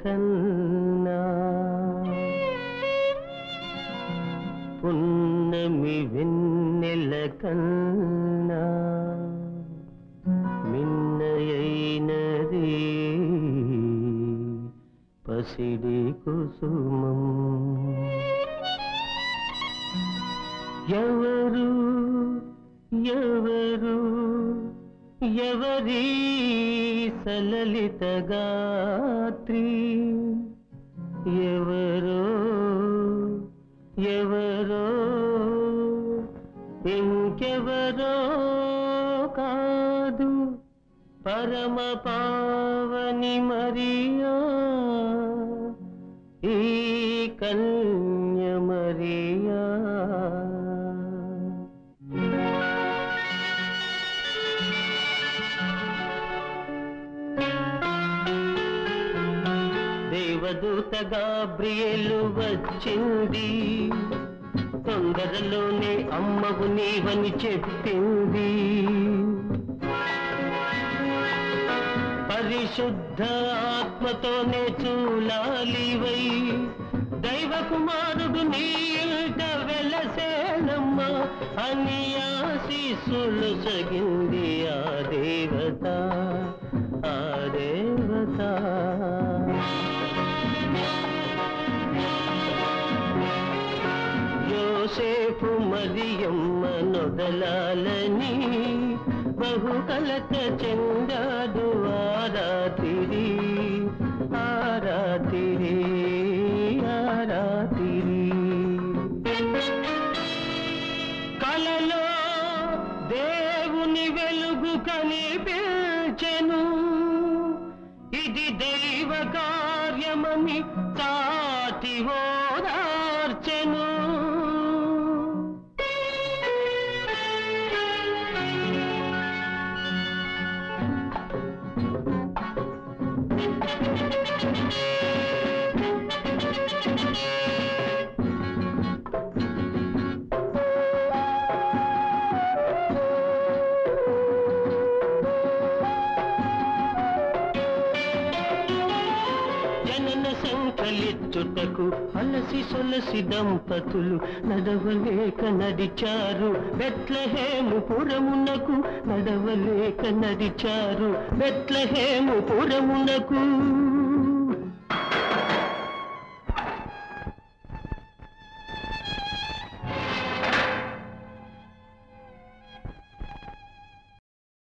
కన్నా పున్నమి వెన్నెల కన్నా మిన్నయైనది పసిడి కుసుమం ఎవరు ఎవరు ఎవరి సలలిత గాత్రి ఎవరో ఎవరో ఇంకెవరో కాదు పరమ పావని మరియా ఈ కన్య మరియా దేవదూత గాబ్రియేలు వచ్చింది తొందరలోనే అమ్మవు నీవని చెప్పింది పరిశుద్ధ ఆత్మతోనే చూలాలివై దైవ కుమారుడు నీ ఇంట వెలసేనమ్మ అని ఆశీస్సులు సగింది ఆ దేవత ఆ దేవత యోసేపు మరియమ్మ నొదలాలని బహుకలత చెందాడు ఆరాతిరి ఆరాతిరి ఆరాతిరి కలలో దేవుని వెలుగు కనిపించెను ఇది దైవ కార్యమని చాటి ఓదార్చెను జనన సంకలిచ్చుటకు అలసి సొలసి దంపతులు నడవలేక నడిచారు బెట్లహేము పురమునకు నడవలేక నడిచారు బెట్లహేము పురమునకు